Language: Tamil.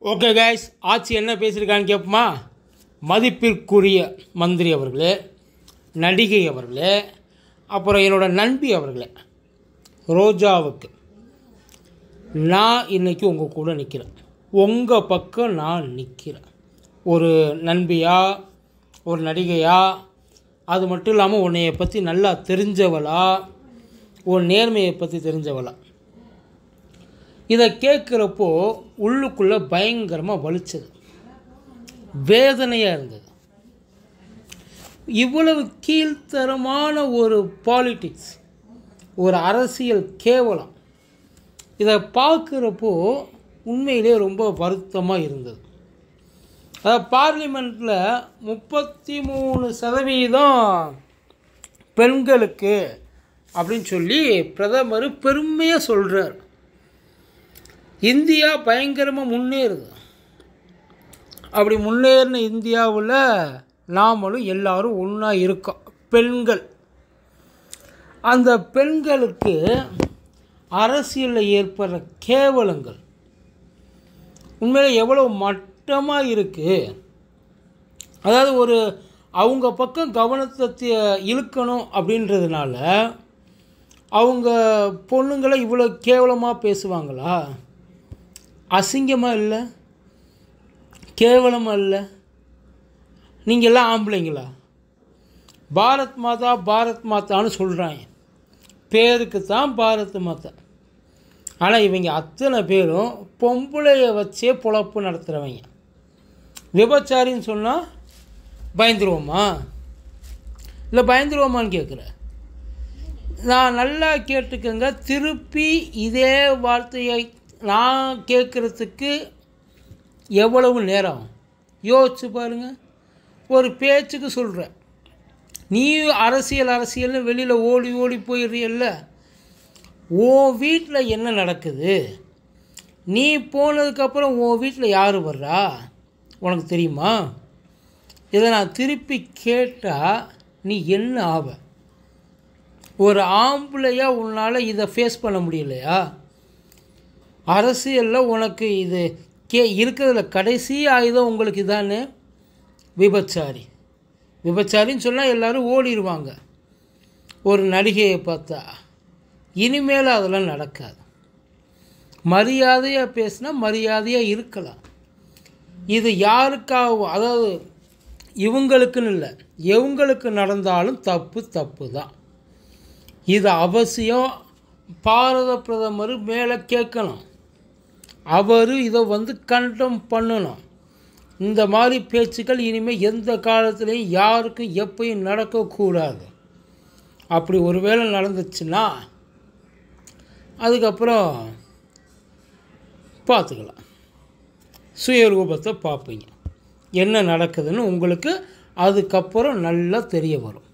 ஓகே கைஸ் ஆட்சி என்ன பேசியிருக்கான்னு கேட்போமா மதிப்பிற்குரிய மந்திரி அவர்களே நடிகை அவர்களே அப்புறம் என்னோட நண்பி அவர்களே ரோஜாவுக்கு நான் இன்னைக்கு உங்கள் கூட நிற்கிறேன் உங்கள் பக்கம் நான் நிற்கிறேன் ஒரு நண்பியா ஒரு நடிகையா அது மட்டும் இல்லாமல் உன்னைய பற்றி நல்லா தெரிஞ்சவளா உன் நேர்மையை பற்றி தெரிஞ்சவளா இதை கேட்குறப்போ உள்ளுக்குள்ளே பயங்கரமாக வலிச்சது வேதனையாக இருந்தது இவ்வளவு கீழ்த்தரமான ஒரு பாலிட்டிக்ஸ் ஒரு அரசியல் கேவலம் இதை பார்க்குறப்போ உண்மையிலே ரொம்ப வருத்தமாக இருந்தது அதாவது பார்லிமெண்ட்டில் முப்பத்தி மூணு சதவீதம் பெண்களுக்கு அப்படின்னு சொல்லி பிரதமர் பெருமையாக சொல்கிறார் இந்தியா பயங்கரமாக முன்னேறுது அப்படி முன்னேறின இந்தியாவில் நாமளும் எல்லாரும் ஒன்றா இருக்கோம் பெண்கள் அந்த பெண்களுக்கு அரசியலில் ஏற்படுற கேவலங்கள் உண்மையில எவ்வளோ மட்டமாக இருக்குது அதாவது ஒரு அவங்க பக்கம் கவனத்தை தி- இழுக்கணும் அப்படின்றதுனால அவங்க பொண்ணுங்களை இவ்வளோ கேவலமாக பேசுவாங்களா அசிங்கமாக இல்லை கேவலமாக இல்லை நீங்கள் எல்லாம் ஆம்பளைங்களா பாரத் மாதா பாரத் மாதான்னு சொல்கிறாங்க பேருக்கு தான் பாரத் மாதா ஆனால் இவங்க அத்தனை பேரும் பொம்பளைய வச்சே பொழப்பு நடத்துகிறவங்க விபச்சாரின்னு சொன்னால் பயந்துருவோமா இல்லை பயந்துருவோமான்னு கேட்குறேன் நான் நல்லா கேட்டுக்கங்க திருப்பி இதே வார்த்தையை நான் கேட்குறதுக்கு எவ்வளவு நேரம் யோசிச்சு பாருங்கள் ஒரு பேச்சுக்கு சொல்கிறேன் நீ அரசியல் அரசியல்னு வெளியில் ஓடி ஓடி போயிடுறியல்ல உன் வீட்டில் என்ன நடக்குது நீ போனதுக்கப்புறம் உன் வீட்டில் யார் வர்றா உனக்கு தெரியுமா இதை நான் திருப்பி கேட்டால் நீ என்ன ஆவ ஒரு ஆம்பளையா உன்னால் இதை ஃபேஸ் பண்ண முடியலையா அரசியலில் உனக்கு இது கே இருக்கிறதுல கடைசி ஆயுதம் உங்களுக்கு இதானே விபச்சாரி விபச்சாரின்னு சொன்னால் எல்லாரும் ஓடிடுவாங்க ஒரு நடிகையை பார்த்தா இனிமேல் அதெல்லாம் நடக்காது மரியாதையாக பேசினா மரியாதையாக இருக்கலாம் இது யாருக்காகவும் அதாவது இவங்களுக்குன்னு இல்லை எவங்களுக்கு நடந்தாலும் தப்பு தப்பு தான் இது அவசியம் பாரத பிரதமர் மேலே கேட்கணும் அவர் இதை வந்து கண்டம் பண்ணணும் இந்த மாதிரி பேச்சுக்கள் இனிமேல் எந்த காலத்துலேயும் யாருக்கும் எப்பயும் நடக்கக்கூடாது அப்படி ஒருவேளை நடந்துச்சுன்னா அதுக்கப்புறம் பார்த்துக்கலாம் சுயரூபத்தை பார்ப்பீங்க என்ன நடக்குதுன்னு உங்களுக்கு அதுக்கப்புறம் நல்லா தெரிய வரும்